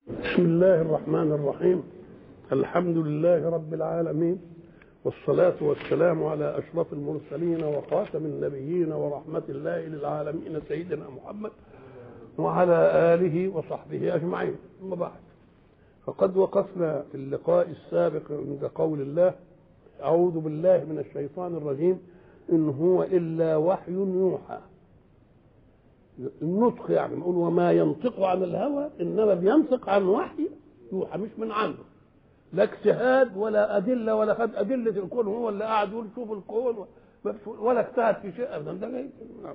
بسم الله الرحمن الرحيم الحمد لله رب العالمين والصلاة والسلام على أشرف المرسلين وخاتم النبيين ورحمة الله للعالمين سيدنا محمد وعلى آله وصحبه أجمعين ثم بعد فقد وقفنا في اللقاء السابق عند قول الله أعوذ بالله من الشيطان الرجيم إن هو إلا وحي يوحى النطق يعني نقول وما ينطق عن الهوى إنما بينطق عن وحي يوحى مش من عنده لا اجتهاد ولا أدلة ولا خد أدلة الكون هو اللي قاعد يقول شوف الكون ولا اجتهد في شيء أبدا ده جاي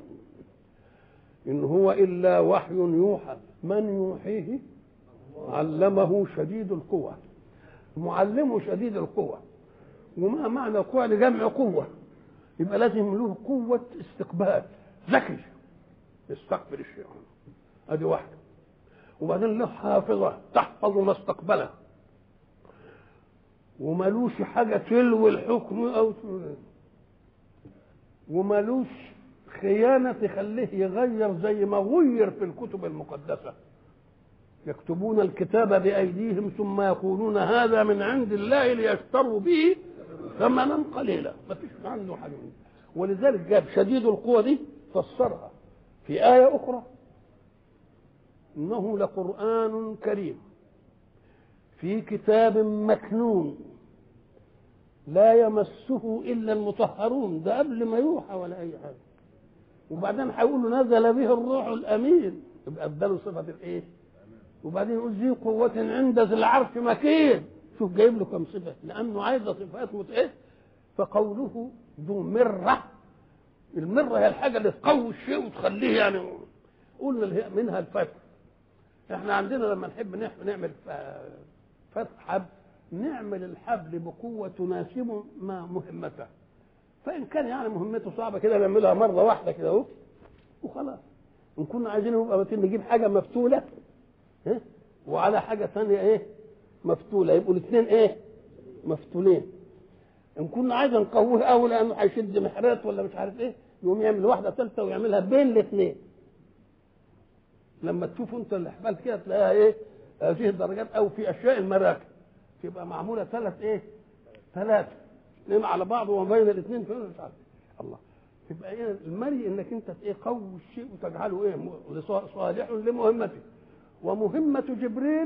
إن هو إلا وحي يوحى من يوحيه علمه شديد القوى معلمه شديد القوى وما معنى قوة لجمع قوة يبقى لازم له قوة استقبال ذكي يستقبل الشيء ادي واحدة وبعدين له حافظة تحفظ ما استقبله وملوش حاجة تلوي الحكم أو وملوش خيانة تخليه يغير زي ما غير في الكتب المقدسة يكتبون الكتاب بأيديهم ثم يقولون هذا من عند الله ليشتروا به ثمنا قليلا ما فيش عنده حاجة منه. ولذلك جاب شديد القوة دي فسرها في آية أخرى إنه لقرآن كريم في كتاب مكنون لا يمسه إلا المطهرون ده قبل ما يوحى ولا أي حاجة وبعدين هيقولوا نزل به الروح الأمين يبقى اداله صفة الإيه؟ وبعدين يقول ذي قوة عند ذي العرش مكين شوف جايب له كم صفة لأنه عايز صفات مت إيه؟ فقوله ذو مرة المرة هي الحاجة اللي تقوي الشيء وتخليه يعني قلنا منها الفتح احنا عندنا لما نحب نعمل فتح حبل نعمل الحبل بقوة تناسب ما مهمته فإن كان يعني مهمته صعبة كده نعملها مرة واحدة كده اهو وخلاص إن كنا عايزين يبقى متين نجيب حاجة مفتولة ها وعلى حاجة ثانية إيه مفتولة يبقوا الاثنين إيه مفتولين ان كنا عايزين نقويه قوي لانه هيشد محرات ولا مش عارف ايه يقوم يعمل واحده ثالثه ويعملها بين الاثنين لما تشوفوا انت الاحبال كده تلاقيها ايه هذه الدرجات او في اشياء المراكب تبقى معموله ثلاث ايه ثلاثه اثنين على بعض وما بين الاثنين في مش عارف الله تبقى ايه المري انك انت ايه قوي الشيء وتجعله ايه صالح لمهمته ومهمه جبريل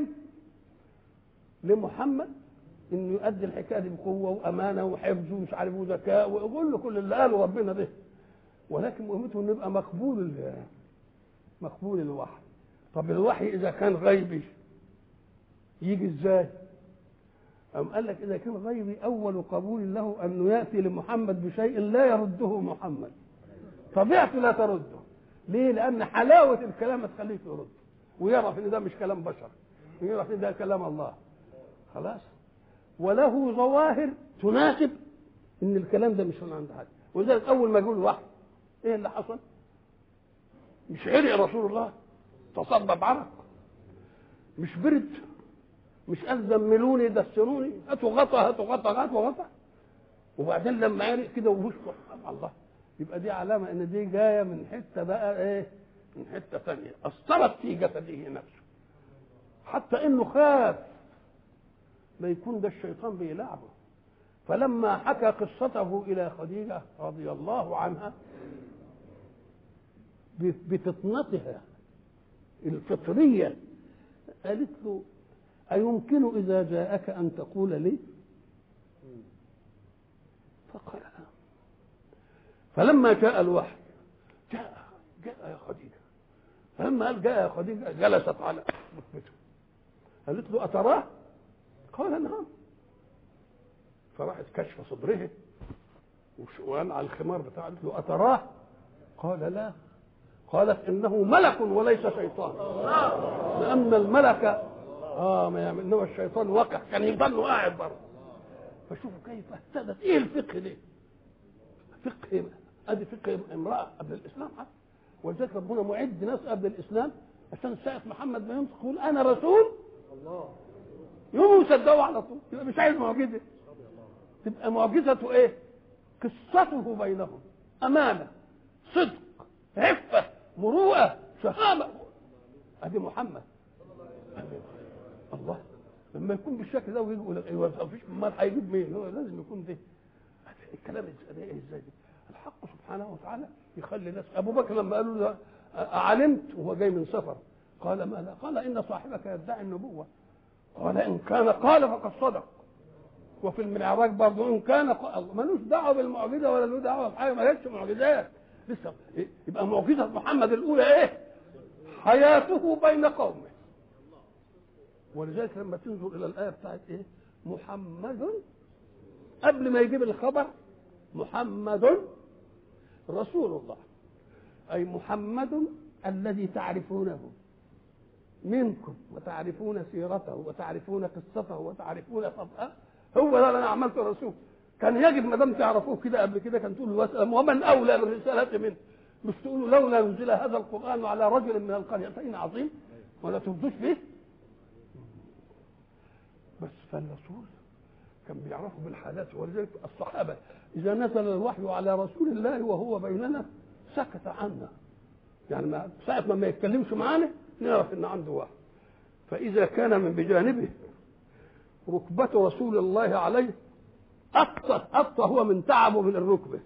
لمحمد انه يؤدي الحكايه دي بقوه وامانه وحفظ ومش عارف وذكاء ويقول له كل اللي قاله ربنا ده ولكن مهمته انه يبقى مقبول مقبول الوحي طب الوحي اذا كان غيبي يجي ازاي؟ أم قال لك إذا كان غيبي أول قبول له أنه يأتي لمحمد بشيء لا يرده محمد طبيعته لا ترده ليه؟ لأن حلاوة الكلام ما تخليك يرد ويعرف إن ده مش كلام بشر ويعرف إن ده كلام الله خلاص وله ظواهر تناسب ان الكلام ده مش من عند حد ولذلك اول ما يقول الوحي ايه اللي حصل مش عرق رسول الله تصبب عرق مش برد مش قال زملوني دسروني هاتوا غطا هاتوا غطا هاتوا غطا وبعدين لما عرق كده ووشه الله يبقى دي علامه ان دي جايه من حته بقى ايه من حته ثانيه اثرت في جسده نفسه حتى انه خاف لا يكون ده الشيطان بيلعبه فلما حكى قصته الى خديجه رضي الله عنها بفطنتها الفطريه قالت له أيمكن إذا جاءك أن تقول لي فقال لا فلما جاء الوحي جاء جاء يا خديجة فلما قال جاء يا خديجة جلست على ركبته قالت له أتراه قال نعم فراحت كشف صدره وقال على الخمار بتاعه قالت له أتراه قال لا قالت إنه ملك وليس شيطان لأن الملك اه ما يعمل انما الشيطان وقع كان يضل قاعد برضه فشوفوا كيف اهتدت ايه الفقه ده فقه ادي فقه امراه قبل الاسلام حتى ولذلك ربنا معد ناس قبل الاسلام عشان ساعه محمد ما ينطق يقول انا رسول الله يقوموا يصدقوا على طول يبقى مش عايز معجزه تبقى معجزته ايه؟ قصته بينهم امانه صدق عفه مروءه شهامه ادي محمد لما يكون بالشكل ده ويجي يقول لك ايوه ما فيش امال هيجيب مين هو لازم يكون ده الكلام ازاي إيه ازاي ده الحق سبحانه وتعالى يخلي الناس ابو بكر لما قالوا له علمت وهو جاي من سفر قال ما لا قال ان صاحبك يدعي النبوه قال ان كان قال فقد صدق وفي المعراج برضه ان كان ق- ملوش دعوه بالمعجزه ولا له دعوه بحاجه ما جاتش معجزات لسه إيه؟ يبقى معجزه محمد الاولى ايه؟ حياته بين قومه ولذلك لما تنظر الى الايه بتاعت ايه؟ محمد قبل ما يجيب الخبر محمد رسول الله اي محمد الذي تعرفونه منكم وتعرفون سيرته وتعرفون قصته وتعرفون فضله هو ده اللي انا عملته رسول كان يجب ما دام تعرفوه كده قبل كده كان تقولوا واسلم ومن اولى بالرساله منه مش تقولوا لولا نزل هذا القران على رجل من القريتين عظيم ولا تردوش فيه بس فالرسول كان بيعرفوا بالحالات ولذلك الصحابه اذا نزل الوحي على رسول الله وهو بيننا سكت عنا يعني ما ساعة ما ما يتكلمش معانا نعرف ان عنده وحي فاذا كان من بجانبه ركبة رسول الله عليه أبطأ أبطأ هو من تعبه من الركبة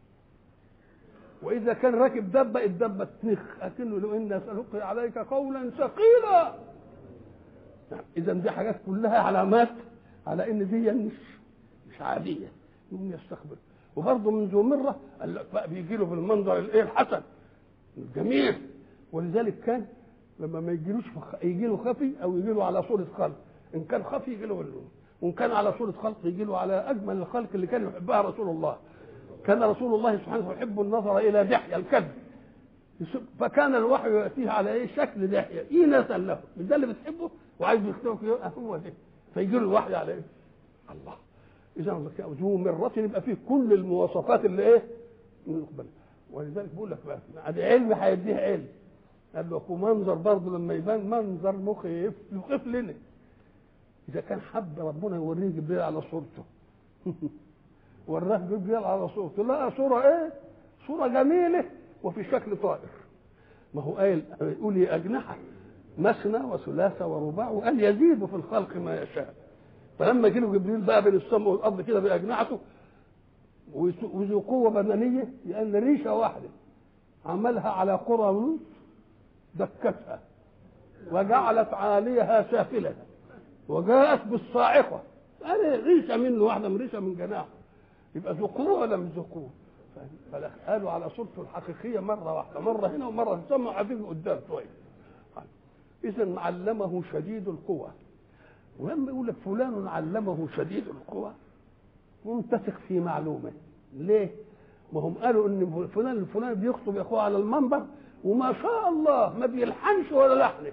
وإذا كان راكب دبة الدبة تنخ أكنه لو إنا سنلقي عليك قولا ثقيلا إذا دي حاجات كلها علامات على إن دي مش مش عادية يقوم يستقبل وبرضه من ذو مرة قال لك بقى بيجي له بالمنظر الإيه الحسن الجميل ولذلك كان لما ما يجيلوش يجي له خفي أو يجي له على صورة خلق ان كان خفي يجي له اللون وان كان على صوره خلق يجي له على اجمل الخلق اللي كان يحبها رسول الله كان رسول الله سبحانه يحب النظر الى دحيه الكذب فكان الوحي ياتيه على ايه شكل دحيه ايناسا له مش ده اللي بتحبه وعايز يختبرك هو ده فيجي له الوحي على ايه الله اذا ذو مره يبقى فيه كل المواصفات اللي ايه نقبل ولذلك بقول لك بقى ادي علم هيديه علم قال له منظر برضه لما يبان منظر مخيف يخيف لنا اذا كان حب ربنا يوريه جبريل على صورته وراه جبريل على صورته لا صوره ايه صوره جميله وفي شكل طائر ما هو قايل يقول لي اجنحه مثنى وثلاثة ورباع وقال يزيد في الخلق ما يشاء فلما جه له جبريل بقى بين السماء والارض كده باجنحته وذو قوه بدنيه لان ريشه واحده عملها على قرى لوط دكتها وجعلت عاليها سافلها وجاءت بالصاعقه قال ريشه منه واحده من ريشه من جناحه يبقى ذو قوه ولا مش ذو قوه قالوا على صورته الحقيقيه مره واحده مره هنا ومره في السماء وعديه قدام شويه اذا علمه شديد القوى ولما يقول لك فلان علمه شديد القوى ممتسك في معلومه ليه؟ ما هم قالوا ان فلان الفلاني بيخطب يا اخوه على المنبر وما شاء الله ما بيلحنش ولا لحنه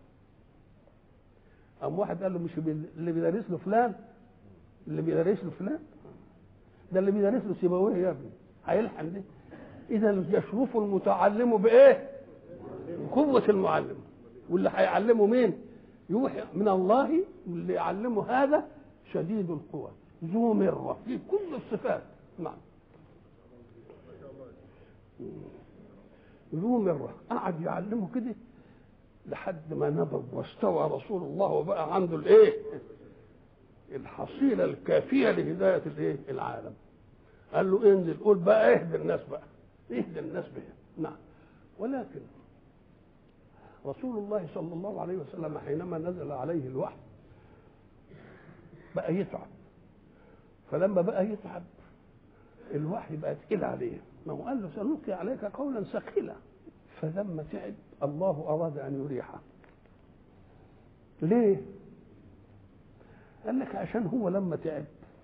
قام واحد قال له مش اللي بيدرس له فلان اللي بيدرس له فلان ده اللي بيدرس له سيبويه يا ابني هيلحن ده اذا يشرف المتعلم بايه؟ قوة المعلم واللي هيعلمه مين؟ يوحي من الله واللي يعلمه هذا شديد القوى ذو مرة في كل الصفات نعم ذو مرة قعد يعلمه كده لحد ما نضج واستوى رسول الله وبقى عنده الايه الحصيلة الكافية لهداية الايه العالم قال له انزل قول بقى اهدي الناس بقى اهدي الناس بها نعم ولكن رسول الله صلى الله عليه وسلم حينما نزل عليه الوحي بقى يتعب فلما بقى يتعب الوحي بقى تقيل عليه ما هو قال له سنلقي عليك قولا ثقيلا فلما تعب الله اراد ان يريحه ليه قال لك عشان هو لما تعب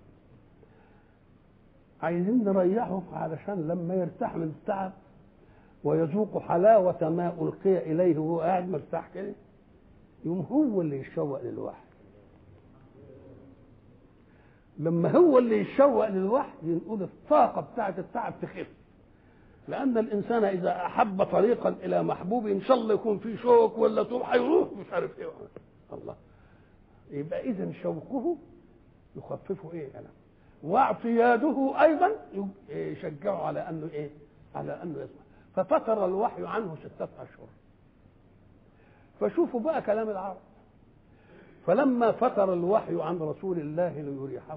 عايزين نريحه علشان لما يرتاح من التعب ويذوق حلاوة ما ألقي إليه وهو قاعد مرتاح كده يوم هو اللي يتشوق للوحي لما هو اللي يتشوق للوحي نقول الطاقة بتاعة التعب تخف لأن الإنسان إذا أحب طريقا إلى محبوب إن شاء الله يكون في شوك ولا طوب هيروح مش عارف إيه الله يبقى إذا شوقه يخففه إيه ألم واعتياده أيضا يشجعه على أنه إيه على أنه يسمع ففتر الوحي عنه ستة أشهر فشوفوا بقى كلام العرب فلما فتر الوحي عن رسول الله ليريحه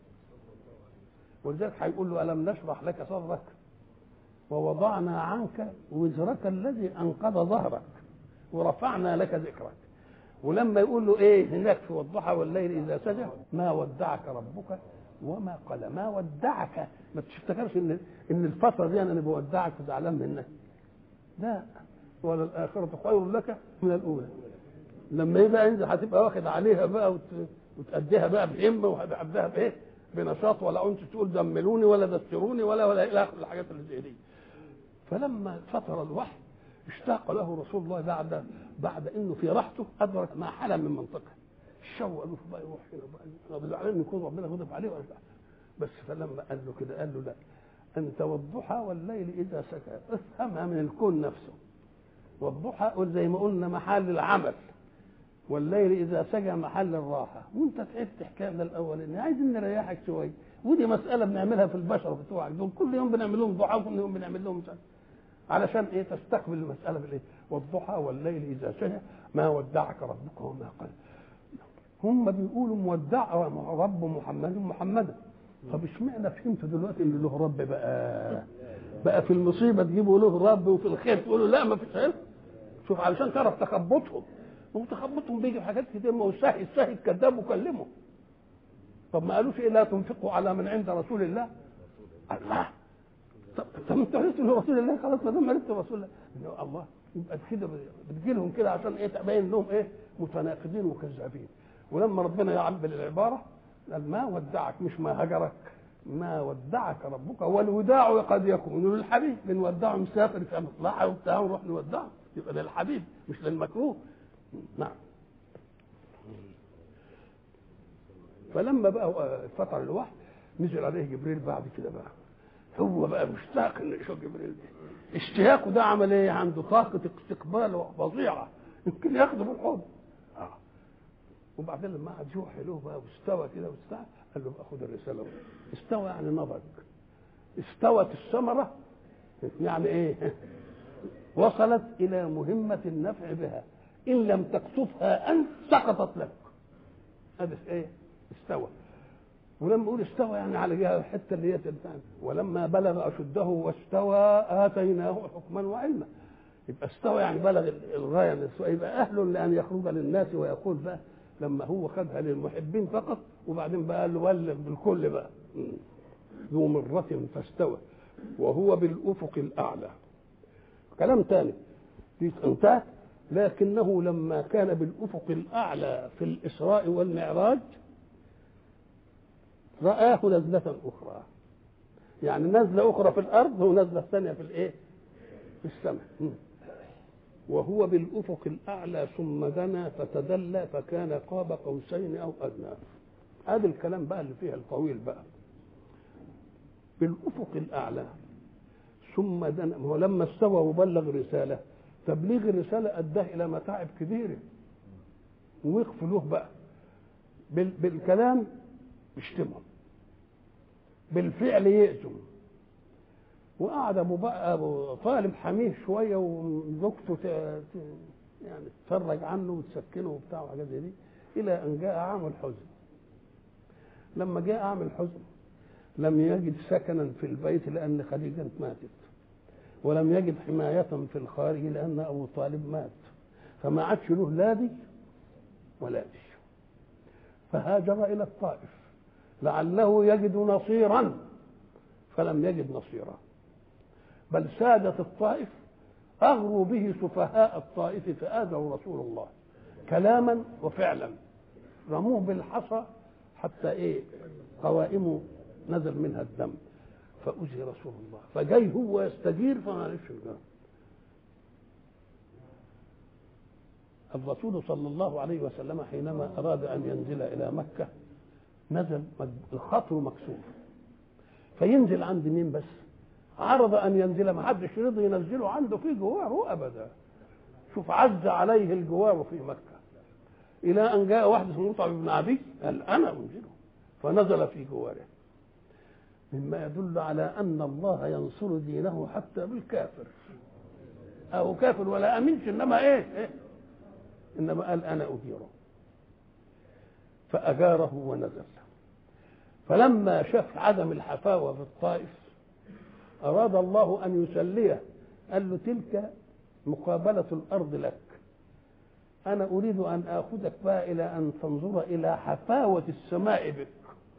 ولذلك هيقول له ألم نشرح لك صدرك ووضعنا عنك وزرك الذي أنقض ظهرك ورفعنا لك ذكرك ولما يقول له ايه هناك في والضحى والليل اذا سجى ما ودعك ربك وما قال ما ودعك ما تفتكرش ان ان الفتره دي انا بودعك وزعلان منك لا ولا الاخره خير لك من الاولى لما يبقى انت هتبقى واخد عليها بقى وت... وتأديها بقى بهمه وهتأديها بايه؟ بنشاط ولا انت تقول دملوني ولا دستروني ولا ولا الى اخر الحاجات اللي زي دي فلما فتر الوحي اشتاق له رسول الله بعد بعد انه في راحته ادرك ما حل من منطقه الشو قال له بقى يروح هنا بقى انا زعلان ان يكون ربنا غضب عليه ولا لا بس فلما قال له كده قال له لا انت والضحى والليل اذا سكت افهمها من الكون نفسه والضحى زي ما قلنا محل العمل والليل اذا سجى محل الراحه وانت تعبت حكايه الاولاني عايزين نريحك شويه ودي مساله بنعملها في البشر بتوعك دول كل يوم بنعمل لهم ضحى وكل يوم بنعمل لهم مش علشان ايه تستقبل المساله بالايه والضحى والليل اذا سجى ما ودعك ربك وما قال هم بيقولوا مودع رب محمد محمدا طب اشمعنى فهمت دلوقتي ان له رب بقى بقى في المصيبه تجيبوا له رب وفي الخير تقولوا لا ما فيش علم شوف علشان تعرف تخبطهم وتخبطهم بيجي في حاجات كتير ما هو الساهي الساهي كذاب وكلمه طب ما قالوش ايه لا تنفقوا على من عند رسول الله الله طب طب انت عرفت انه رسول الله خلاص ما دام عرفت رسول الله إنه الله يبقى كده بتجي لهم كده عشان ايه تبين لهم ايه متناقضين وكذابين ولما ربنا يعبر العباره قال ما ودعك مش ما هجرك ما ودعك ربك والوداع قد يكون للحبيب بنودعه مسافر في مصلحه وبتاع ونروح نودعه يبقى للحبيب مش للمكروه نعم فلما بقى فتر الوحي نزل عليه جبريل بعد كده بقى هو بقى مشتاق انه يشوف جبريل ده اشتياقه ده عمل ايه عنده طاقه استقبال فظيعه يمكن ياخده بالحب آه. وبعدين لما قعد يوحي له بقى واستوى كده واستوى قال له بقى خد الرساله استوى يعني نضج استوت الثمره يعني ايه وصلت الى مهمه النفع بها ان لم تقصفها انت سقطت لك هذا ايه استوى ولما يقول استوى يعني على جهه الحته اللي هي تنتهي ولما بلغ اشده واستوى اتيناه حكما وعلما يبقى استوى يعني بلغ الغايه يبقى اهل لان يخرج للناس ويقول بقى لما هو خدها للمحبين فقط وبعدين بقى قال له بلغ بالكل بقى ذو مرة فاستوى وهو بالافق الاعلى كلام ثاني دي انتهت لكنه لما كان بالافق الاعلى في الاسراء والمعراج رآه نزلة أخرى يعني نزلة أخرى في الأرض ونزلة ثانية في الإيه؟ في السماء وهو بالأفق الأعلى ثم دنا فتدلى فكان قاب قوسين أو أدنى هذا الكلام بقى اللي فيها الطويل بقى بالأفق الأعلى ثم دنا هو لما استوى وبلغ رسالة تبليغ الرسالة أداه إلى متاعب كبيرة ووقف له بقى بالكلام يشتمهم بالفعل يأذوا وقعد ابو بقى ابو طالب حميه شويه وزوجته يعني تفرج عنه وتسكنه وبتاع وحاجات زي دي الى ان جاء عام الحزن لما جاء عام الحزن لم يجد سكنا في البيت لان خديجه ماتت ولم يجد حمايه في الخارج لان ابو طالب مات فما عادش له لا دي ولا دي فهاجر الى الطائف لعله يجد نصيرا فلم يجد نصيرا بل سادة الطائف أغروا به سفهاء الطائف فآذوا رسول الله كلاما وفعلا رموه بالحصى حتى ايه قوائمه نزل منها الدم فأذي رسول الله فجاي هو يستجير فما عرفش الجار الرسول صلى الله عليه وسلم حينما أراد أن ينزل إلى مكة نزل الخطر مكسور فينزل عند مين بس عرض ان ينزل ما حدش يرضى ينزله عنده في جواره ابدا شوف عز عليه الجوار في مكه الى ان جاء واحد اسمه مطعم بن عدي قال انا انزله فنزل في جواره مما يدل على ان الله ينصر دينه حتى بالكافر او كافر ولا امنش انما ايه, إيه؟ انما قال انا اجيره فأجاره ونزل فلما شاف عدم الحفاوة في الطائف أراد الله أن يسليه قال له تلك مقابلة الأرض لك أنا أريد أن آخذك بقى إلى أن تنظر إلى حفاوة السماء بك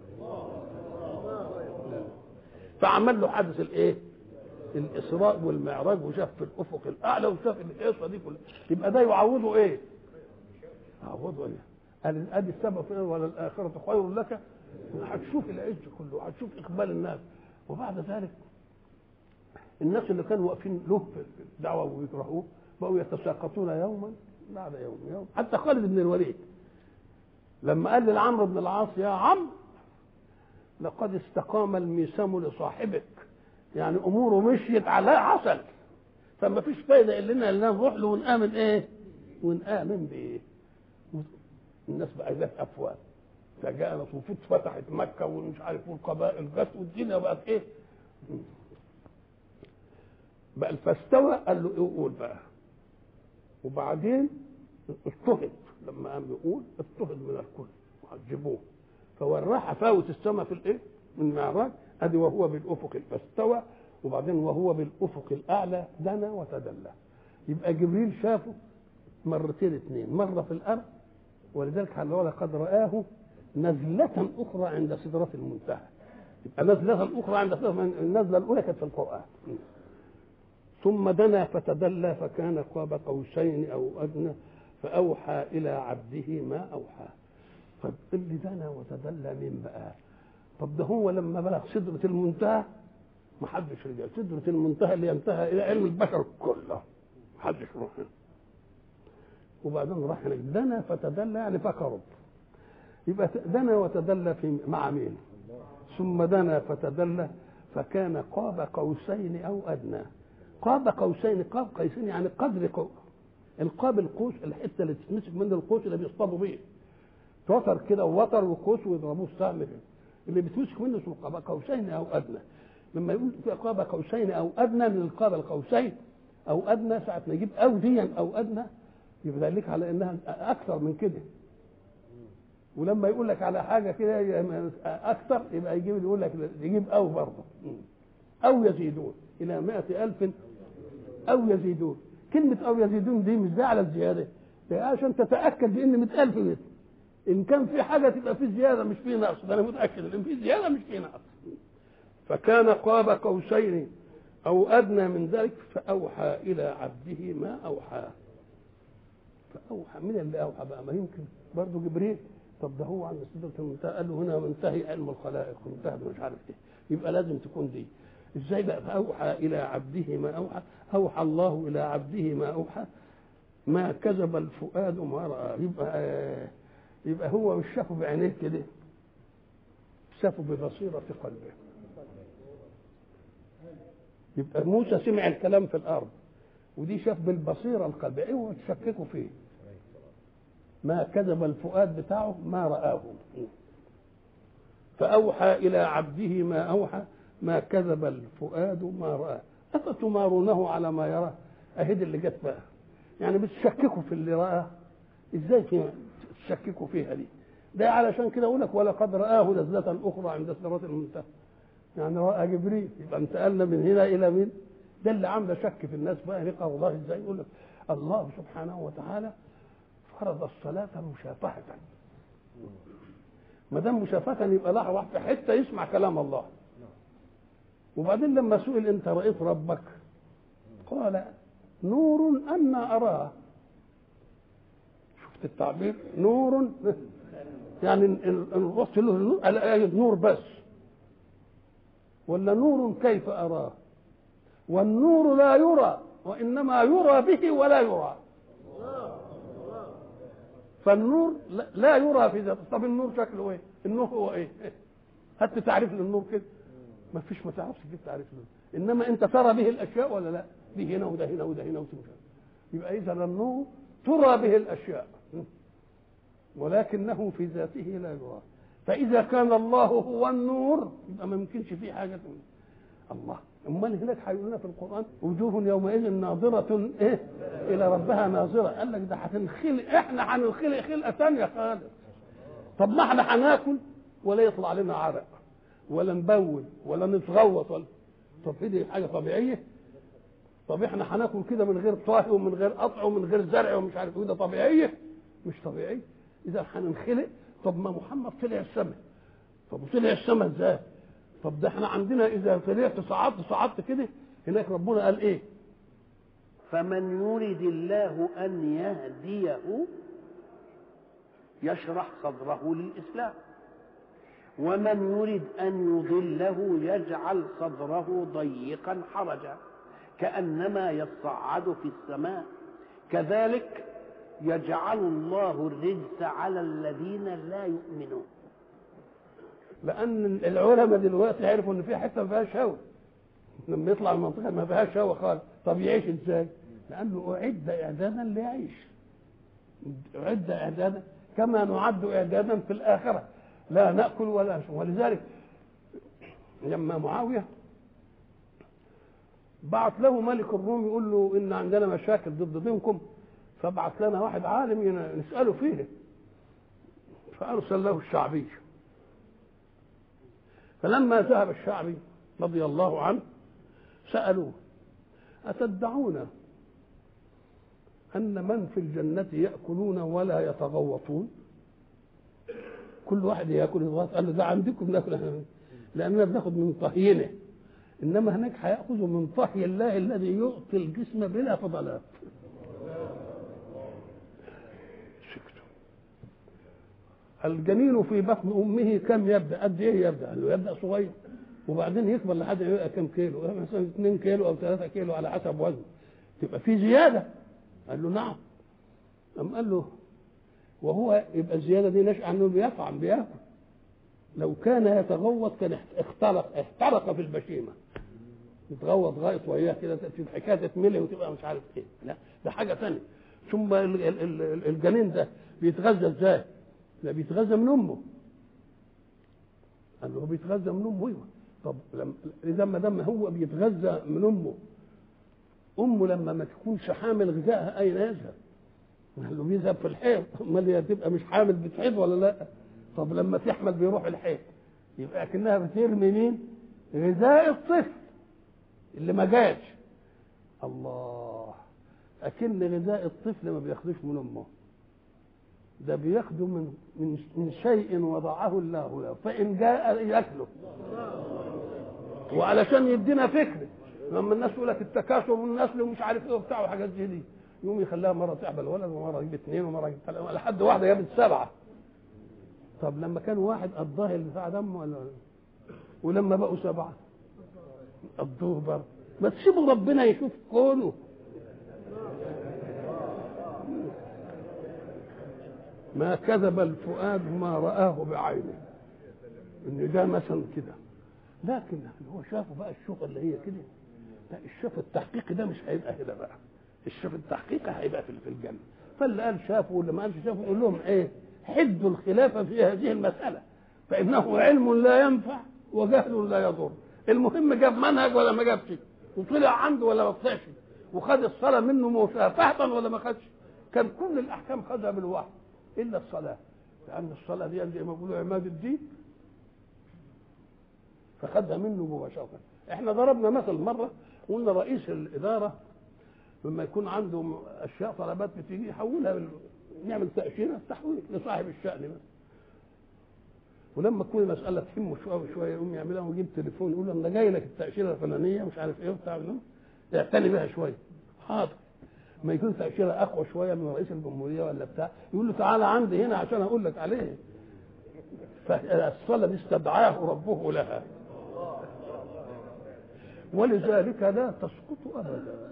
فعمل له حدث الإيه؟ الإسراء والمعراج وشاف في الأفق الأعلى وشاف القصة دي كلها يبقى ده يعوضه إيه؟ يعوضه إيه؟ قال ادي السبب في ولا الاخره خير لك هتشوف العز كله هتشوف اقبال الناس وبعد ذلك الناس اللي كانوا واقفين له في الدعوه ويكرهوه بقوا يتساقطون يوما بعد يوم يوم حتى خالد بن الوليد لما قال لعمرو بن العاص يا عم لقد استقام الميسم لصاحبك يعني اموره مشيت على عسل فما فيش فايده الا ان نروح له ونامن ايه؟ ونامن بايه؟ الناس بقى ذات افواه فجاء نصوفوت فتحت مكه ومش عارف والقبائل جت والدنيا بقت ايه؟ بقى فاستوى قال له ايه قول بقى وبعدين اضطهد لما قام يقول اضطهد من الكل وعذبوه فوراه حفاوة السماء في الايه؟ من المعراج ادي وهو بالافق فاستوى وبعدين وهو بالافق الاعلى دنا وتدلى يبقى جبريل شافه مرتين اثنين مره في الارض ولذلك قال لقد رآه نزلة أخرى عند سدرة المنتهى يبقى نزلة أخرى عند سدرة النزلة الأولى كانت في القرآن ثم دنا فتدلى فكان قاب قوسين أو أدنى فأوحى إلى عبده ما أوحى طب اللي دنا وتدلى مين بقى طب ده هو لما بلغ سدرة المنتهى ما حدش رجع سدرة المنتهى اللي ينتهى إلى علم البشر كله ما حدش روح وبعدين راح هناك دنا فتدلى يعني فقرب يبقى دنا وتدلى في مع مين ثم دنا فتدلى فكان قاب قوسين او ادنى قاب قوسين قاب قوسين يعني قدر قو القاب القوس الحته اللي تتمسك من القوس اللي بيصطادوا بيه وتر كده ووتر وقوس ويضربوه السهم اللي بتمسك منه اسمه قاب قوسين او ادنى لما يقول قاب قوسين او ادنى من القاب القوسين او ادنى ساعه ما يجيب او ديا او ادنى يبقى دليل على انها اكثر من كده ولما يقول لك على حاجه كده اكثر يبقى يجيب يقول لك يجيب او برضه او يزيدون الى مائة ألف او يزيدون كلمة او يزيدون دي مش ده على الزيادة ده عشان تتأكد بان 100000 متر ان كان في حاجة تبقى في زيادة مش في نقص ده انا متأكد ان في زيادة مش في نقص فكان قاب قوسين او ادنى من ذلك فاوحى الى عبده ما اوحى فاوحى من اللي اوحى بقى ما يمكن برضه جبريل طب ده هو عند سدره المنتهى قال له هنا منتهي علم الخلائق منتهى مش عارف ايه يبقى لازم تكون دي ازاي بقى فاوحى الى عبده ما اوحى اوحى الله الى عبده ما اوحى ما كذب الفؤاد ما راى يبقى آه يبقى هو مش شافه بعينيه كده شافه ببصيره قلبه يبقى موسى سمع الكلام في الارض ودي شاف بالبصيره القلبيه اوعوا تشككوا فيه ما كذب الفؤاد بتاعه ما رآه فأوحى إلى عبده ما أوحى ما كذب الفؤاد ما رآه أفتمارونه على ما يراه أهدي اللي جت بقى يعني بتشككوا في اللي رآه إزاي تشككوا فيها دي ده علشان كده أقول لك ولقد رآه نزلة أخرى عند سدرة المنتهى يعني رأى جبريل يبقى انتقلنا من هنا إلى مين؟ ده اللي عامله شك في الناس بقى لقى الله ازاي يقول لك الله سبحانه وتعالى فرض الصلاة مشافهة ما دام مشافهة يبقى لا راح في حتة يسمع كلام الله وبعدين لما سئل أنت رأيت ربك قال نور أن أراه شفت التعبير نور يعني ان رحت له النور الاقي نور بس ولا نور كيف اراه والنور لا يرى وانما يرى به ولا يرى فالنور لا يرى في ذاته طب النور شكله ايه النور هو ايه هات تعريف للنور كده ما فيش ما تعرفش تجيب تعريف له انما انت ترى به الاشياء ولا لا دي هنا وده هنا وده هنا وتمشي يبقى اذا النور ترى به الاشياء ولكنه في ذاته لا يرى فاذا كان الله هو النور يبقى ما يمكنش فيه حاجه الله امال هناك هيقول لنا في القران وجوه يومئذ ناظره ايه الى ربها ناظره قال لك ده هتنخلق احنا هننخلق خلقه ثانيه خالص طب ما احنا هناكل ولا يطلع لنا عرق ولا نبول ولا نتغوط ولا طب هي دي حاجه طبيعيه طب احنا هناكل كده من غير طهي ومن غير قطع ومن غير زرع ومش عارف ايه ده طبيعيه مش طبيعيه اذا هننخلق طب ما محمد طلع السماء طب وطلع السماء ازاي طب ده احنا عندنا اذا طلعت صعدت صعدت كده هناك ربنا قال ايه فمن يرد الله أن يهديه يشرح صدره للإسلام ومن يرد أن يضله يجعل صدره ضيقا حرجا كأنما يصعد في السماء كذلك يجعل الله الرجس على الذين لا يؤمنون لان العلماء دلوقتي عرفوا ان في حته ما فيهاش هواء لما يطلع من منطقه ما فيهاش هواء خالص طب يعيش ازاي؟ لانه اعد اعدادا ليعيش اعد اعدادا كما نعد اعدادا في الاخره لا ناكل ولا نشرب ولذلك لما معاويه بعت له ملك الروم يقول له ان عندنا مشاكل ضد دينكم فابعث لنا واحد عالم ين- نساله فيه فارسل له الشعبي فلما ذهب الشعبي رضي الله عنه سالوه اتدعون ان من في الجنه ياكلون ولا يتغوطون كل واحد ياكل يتغوط قال له ده عندكم ناكل لاننا بناخد من طهينه انما هناك هياخذوا من طهي الله الذي يعطي الجسم بلا فضلات سكتوا الجنين في بطن امه كم يبدا قد ايه يبدا قال له يبدا صغير وبعدين يكبر لحد ما يبقى كم كيلو مثلا 2 كيلو او 3 كيلو على حسب وزنه تبقى في زياده قال له نعم قام قال له وهو يبقى الزياده دي نشأ عنه بيطعم بياكل لو كان يتغوط كان اخترق احترق في البشيمه يتغوط غائط وياه كده الحكايه تتملي وتبقى مش عارف ايه لا ده حاجه ثانيه ثم ال- ال- ال- الجنين ده بيتغذى ازاي؟ ده بيتغذى من امه قال له هو بيتغذى من امه ايوه طب لما اذا ما دام هو بيتغذى من امه امه لما ما تكونش حامل غذائها اين يذهب؟ قال له بيذهب في الحيض امال هي تبقى مش حامل بتحيض ولا لا؟ طب لما تحمل بيروح الحيض يبقى اكنها بترمي مين؟ غذاء الطفل اللي ما جاش الله اكن غذاء الطفل ما بياخدوش من امه ده بياخده من من من شيء وضعه الله له فان جاء ياكله وعلشان يدينا فكره لما الناس يقول لك التكاثر والنسل ومش عارف ايه وبتاع وحاجات زي دي يقوم يخليها مره تعبل ولد ومره يجيب اثنين ومره يجيب ثلاثه لحد واحده جابت سبعه طب لما كان واحد قضاه اللي بتاع دمه ولا ولما بقوا سبعه قضوه برضه ما تسيبوا ربنا يشوف كونه ما كذب الفؤاد ما رآه بعينه ان ده مثلا كده لكن هو شافه بقى الشوف اللي هي كده لا الشوف التحقيقي ده مش هيبقى كده بقى الشوف التحقيقي هيبقى في في الجنه فاللي قال شافه واللي ما قالش شافه يقول لهم ايه حدوا الخلافه في هذه المساله فانه علم لا ينفع وجهل لا يضر المهم جاب منهج ولا ما جابش وطلع عنده ولا ما طلعش وخد الصلاه منه مشافهه ولا ما خدش كان كل الاحكام خدها بالوحي الا الصلاه لان الصلاه دي زي ما بيقولوا عماد الدين فخدها منه مباشره احنا ضربنا مثل مره قلنا رئيس الاداره لما يكون عنده اشياء طلبات بتيجي يحولها بال... نعمل تاشيره تحويل لصاحب الشان بس ولما تكون المساله تهمه شويه شويه يقوم يعملها ويجيب تليفون يقول له انا جاي لك التاشيره الفلانيه مش عارف ايه وبتاع اعتني بها شويه حاضر ما يكون تاشيره اقوى شويه من رئيس الجمهوريه ولا بتاع يقول له تعالى عندي هنا عشان اقول لك عليه فالصلاه دي استدعاه ربه لها ولذلك لا تسقط ابدا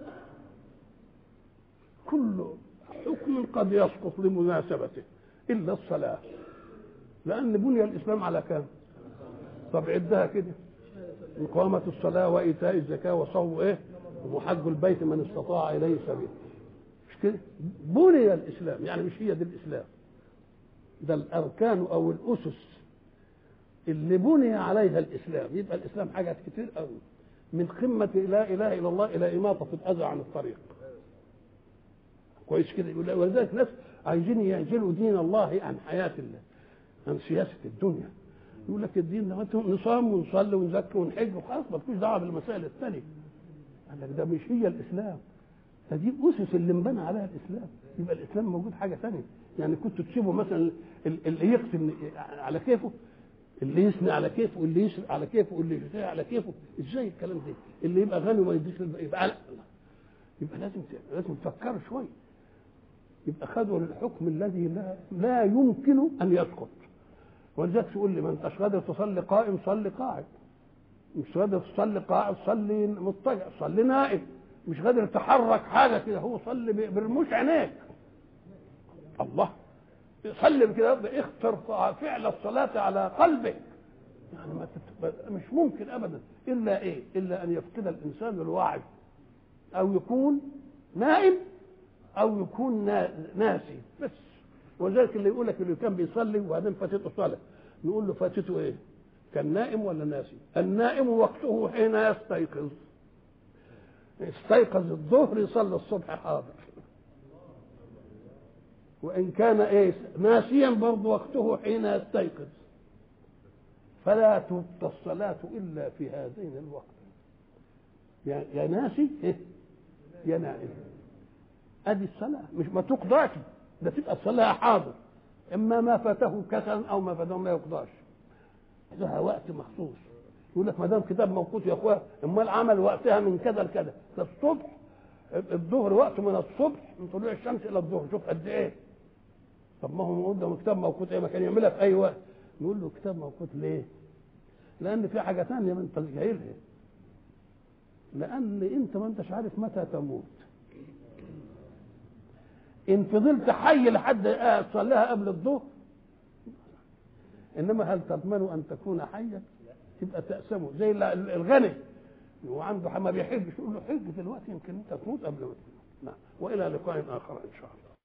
كل حكم قد يسقط لمناسبته الا الصلاه لان بني الاسلام على كام طب عدها كده إقامة الصلاة وإيتاء الزكاة وصوم إيه؟ وحج البيت من استطاع إليه سبيل. مش كده؟ بني الإسلام يعني مش هي دي الإسلام. ده الأركان أو الأسس اللي بني عليها الإسلام، يبقى الإسلام حاجات كتير قوي. من قمة لا إله إلا الله إلى إماطة الأذى عن الطريق. كويس كده يقول ولذلك ناس عايزين يعزلوا دين الله عن حياة الله. عن سياسه الدنيا يقول لك الدين ده نصام ونصلي ونزكي ونحج وخلاص مالكوش دعوه بالمسائل الثانيه قال لك ده مش هي الاسلام ده دي الاسس اللي انبنى عليها الاسلام يبقى الاسلام موجود حاجه ثانيه يعني كنت تسيبه مثلا اللي يقسم على كيفه اللي يثني على كيفه واللي يسرق على كيفه واللي يشتري على كيفه ازاي الكلام ده اللي يبقى غني وما يديش يبقى على يبقى لازم لازم تفكروا شويه يبقى خدوا الحكم الذي لا لا يمكن ان يسقط ولذلك تقول لي ما انتش قادر تصلي قائم صلي قاعد مش قادر تصلي قاعد صلي مضطجع صلي نائم مش قادر تحرك حاجه كده هو صلي برموش عينيك الله صلي كده اختر فعل الصلاة على قلبك يعني ما تت... مش ممكن ابدا الا ايه؟ الا ان يفقد الانسان الوعي او يكون نائم او يكون ناسي بس وذلك اللي يقول لك اللي كان بيصلي وبعدين فاتته صلاه نقول له فاتته ايه؟ كان نائم ولا ناسي؟ النائم وقته حين يستيقظ استيقظ الظهر يصلي الصبح حاضر وان كان ايه ناسيا برضه وقته حين يستيقظ فلا تبقى الصلاة إلا في هذين الوقت يا ناسي يا نائم ادي الصلاة مش ما تقضاش ده تبقى الصلاة حاضر اما ما فاته كسلا او ما فاته ما يقضاش لها وقت مخصوص يقول لك ما دام كتاب موقوت يا اخويا امال عمل وقتها من كذا لكذا ده الصبح الظهر وقته من الصبح من طلوع الشمس الى الظهر شوف قد ايه طب ما هو قدامه كتاب موقوت ايه ما كان يعملها في اي وقت نقول له كتاب موقوت ليه؟ لان في حاجه ثانيه ما انت جاهلها لان انت ما انتش عارف متى تموت ان فضلت حي لحد تصليها قبل الظهر انما هل تضمن ان تكون حيا تبقى تأسمه زي الغني وعنده ما بيحجش يقول له حج دلوقتي يمكن انت تموت قبل ما تموت نعم والى لقاء اخر ان شاء الله